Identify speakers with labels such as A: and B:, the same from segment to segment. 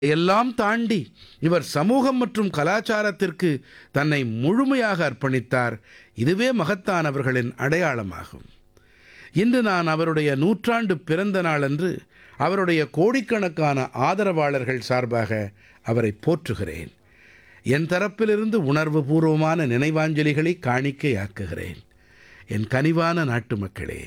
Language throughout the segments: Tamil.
A: எல்லாம் தாண்டி இவர் சமூகம் மற்றும் கலாச்சாரத்திற்கு தன்னை முழுமையாக அர்ப்பணித்தார் இதுவே மகத்தானவர்களின் அடையாளமாகும் இன்று நான் அவருடைய நூற்றாண்டு பிறந்த நாளன்று அவருடைய கோடிக்கணக்கான ஆதரவாளர்கள் சார்பாக அவரை போற்றுகிறேன் என் தரப்பிலிருந்து உணர்வுபூர்வமான நினைவாஞ்சலிகளை காணிக்கையாக்குகிறேன் என் கனிவான நாட்டு மக்களே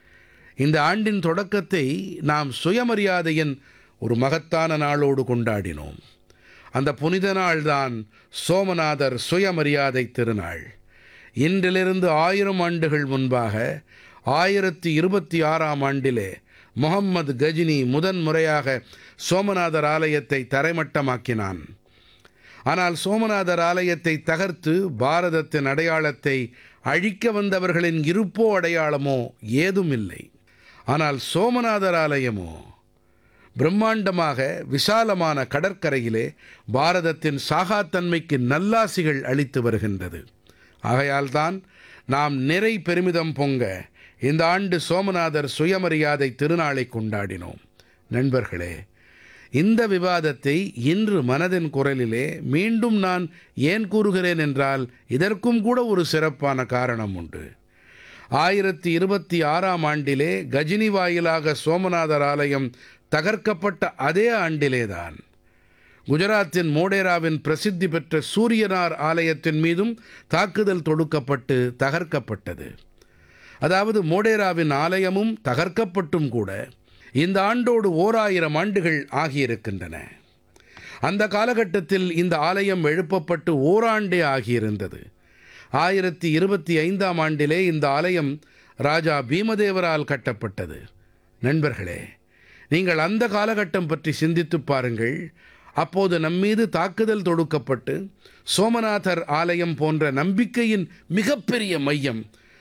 A: இந்த ஆண்டின் தொடக்கத்தை நாம் சுயமரியாதையின் ஒரு மகத்தான நாளோடு கொண்டாடினோம் அந்த புனித நாள்தான் சோமநாதர் சுயமரியாதை திருநாள் இன்றிலிருந்து ஆயிரம் ஆண்டுகள் முன்பாக ஆயிரத்தி இருபத்தி ஆறாம் ஆண்டிலே முகம்மது கஜினி முதன் முறையாக சோமநாதர் ஆலயத்தை தரைமட்டமாக்கினான் ஆனால் சோமநாதர் ஆலயத்தை தகர்த்து பாரதத்தின் அடையாளத்தை அழிக்க வந்தவர்களின் இருப்போ அடையாளமோ ஏதும் இல்லை ஆனால் சோமநாதர் ஆலயமோ பிரம்மாண்டமாக விசாலமான கடற்கரையிலே பாரதத்தின் சாகாத்தன்மைக்கு நல்லாசிகள் அளித்து வருகின்றது ஆகையால்தான் நாம் நிறை பெருமிதம் பொங்க இந்த ஆண்டு சோமநாதர் சுயமரியாதை திருநாளை கொண்டாடினோம் நண்பர்களே இந்த விவாதத்தை இன்று மனதின் குரலிலே மீண்டும் நான் ஏன் கூறுகிறேன் என்றால் இதற்கும் கூட ஒரு சிறப்பான காரணம் உண்டு ஆயிரத்தி இருபத்தி ஆறாம் ஆண்டிலே கஜினி வாயிலாக சோமநாதர் ஆலயம் தகர்க்கப்பட்ட அதே ஆண்டிலேதான் குஜராத்தின் மோடேராவின் பிரசித்தி பெற்ற சூரியனார் ஆலயத்தின் மீதும் தாக்குதல் தொடுக்கப்பட்டு தகர்க்கப்பட்டது அதாவது மோடேராவின் ஆலயமும் தகர்க்கப்பட்டும் கூட இந்த ஆண்டோடு ஓர் ஆயிரம் ஆண்டுகள் ஆகியிருக்கின்றன அந்த காலகட்டத்தில் இந்த ஆலயம் எழுப்பப்பட்டு ஓராண்டே ஆகியிருந்தது ஆயிரத்தி இருபத்தி ஐந்தாம் ஆண்டிலே இந்த ஆலயம் ராஜா பீமதேவரால் கட்டப்பட்டது நண்பர்களே நீங்கள் அந்த காலகட்டம் பற்றி சிந்தித்துப் பாருங்கள் அப்போது நம்மீது தாக்குதல் தொடுக்கப்பட்டு சோமநாதர் ஆலயம் போன்ற நம்பிக்கையின் மிகப்பெரிய மையம்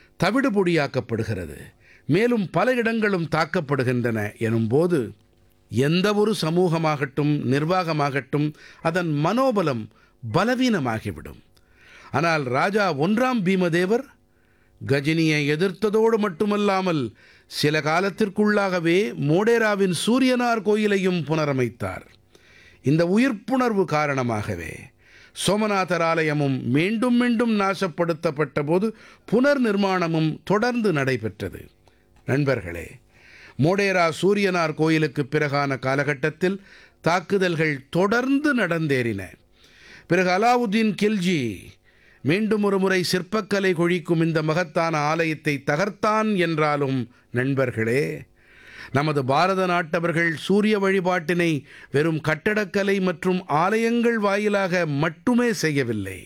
A: தவிடுபொடியாக்கப்படுகிறது மேலும் பல இடங்களும் தாக்கப்படுகின்றன எனும்போது எந்த ஒரு சமூகமாகட்டும் நிர்வாகமாகட்டும் அதன் மனோபலம் பலவீனமாகிவிடும் ஆனால் ராஜா ஒன்றாம் பீமதேவர் கஜினியை எதிர்த்ததோடு மட்டுமல்லாமல் சில காலத்திற்குள்ளாகவே மோடேராவின் சூரியனார் கோயிலையும் புனரமைத்தார் இந்த உயிர்ப்புணர்வு காரணமாகவே சோமநாதர் ஆலயமும் மீண்டும் மீண்டும் நாசப்படுத்தப்பட்ட போது புனர் நிர்மாணமும் தொடர்ந்து நடைபெற்றது நண்பர்களே மோடேரா சூரியனார் கோயிலுக்கு பிறகான காலகட்டத்தில் தாக்குதல்கள் தொடர்ந்து நடந்தேறின பிறகு அலாவுதீன் கில்ஜி மீண்டும் ஒரு முறை சிற்பக்கலை கொழிக்கும் இந்த மகத்தான ஆலயத்தை தகர்த்தான் என்றாலும் நண்பர்களே நமது பாரத நாட்டவர்கள் சூரிய வழிபாட்டினை வெறும் கட்டடக்கலை மற்றும் ஆலயங்கள் வாயிலாக மட்டுமே செய்யவில்லை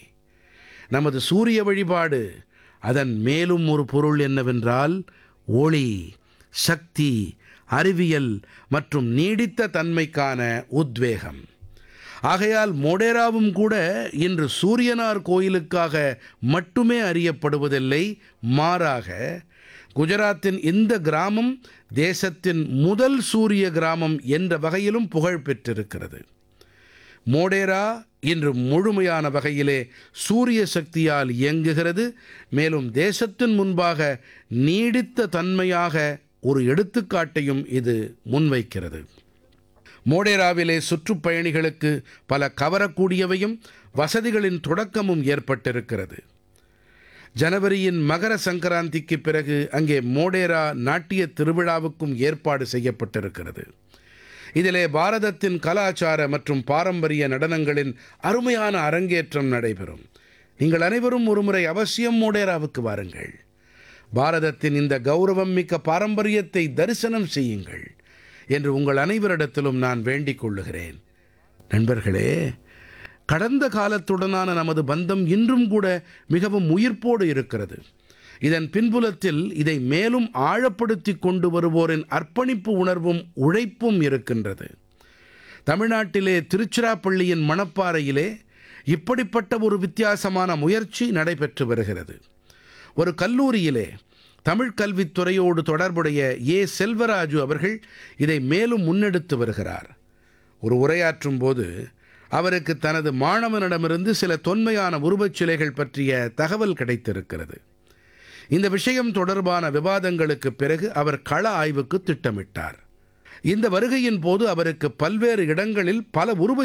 A: நமது சூரிய வழிபாடு அதன் மேலும் ஒரு பொருள் என்னவென்றால் ஒளி சக்தி அறிவியல் மற்றும் நீடித்த தன்மைக்கான உத்வேகம் ஆகையால் மோடேராவும் கூட இன்று சூரியனார் கோயிலுக்காக மட்டுமே அறியப்படுவதில்லை மாறாக குஜராத்தின் இந்த கிராமம் தேசத்தின் முதல் சூரிய கிராமம் என்ற வகையிலும் புகழ் பெற்றிருக்கிறது மோடேரா இன்று முழுமையான வகையிலே சூரிய சக்தியால் இயங்குகிறது மேலும் தேசத்தின் முன்பாக நீடித்த தன்மையாக ஒரு எடுத்துக்காட்டையும் இது முன்வைக்கிறது மோடேராவிலே சுற்றுப்பயணிகளுக்கு பல கவரக்கூடியவையும் வசதிகளின் தொடக்கமும் ஏற்பட்டிருக்கிறது ஜனவரியின் மகர சங்கராந்திக்கு பிறகு அங்கே மோடேரா நாட்டிய திருவிழாவுக்கும் ஏற்பாடு செய்யப்பட்டிருக்கிறது இதிலே பாரதத்தின் கலாச்சார மற்றும் பாரம்பரிய நடனங்களின் அருமையான அரங்கேற்றம் நடைபெறும் நீங்கள் அனைவரும் ஒருமுறை அவசியம் மோடேராவுக்கு வாருங்கள் பாரதத்தின் இந்த கௌரவம் மிக்க பாரம்பரியத்தை தரிசனம் செய்யுங்கள் என்று உங்கள் அனைவரிடத்திலும் நான் வேண்டிக் கொள்ளுகிறேன் நண்பர்களே கடந்த காலத்துடனான நமது பந்தம் இன்றும் கூட மிகவும் உயிர்ப்போடு இருக்கிறது இதன் பின்புலத்தில் இதை மேலும் ஆழப்படுத்தி கொண்டு வருவோரின் அர்ப்பணிப்பு உணர்வும் உழைப்பும் இருக்கின்றது தமிழ்நாட்டிலே திருச்சிராப்பள்ளியின் மணப்பாறையிலே இப்படிப்பட்ட ஒரு வித்தியாசமான முயற்சி நடைபெற்று வருகிறது ஒரு கல்லூரியிலே தமிழ் கல்வித்துறையோடு தொடர்புடைய ஏ செல்வராஜு அவர்கள் இதை மேலும் முன்னெடுத்து வருகிறார் ஒரு உரையாற்றும் போது அவருக்கு தனது மாணவனிடமிருந்து சில தொன்மையான உருவச்சிலைகள் பற்றிய தகவல் கிடைத்திருக்கிறது இந்த விஷயம் தொடர்பான விவாதங்களுக்கு பிறகு அவர் கள ஆய்வுக்கு திட்டமிட்டார் இந்த வருகையின் போது அவருக்கு பல்வேறு இடங்களில் பல உருவச்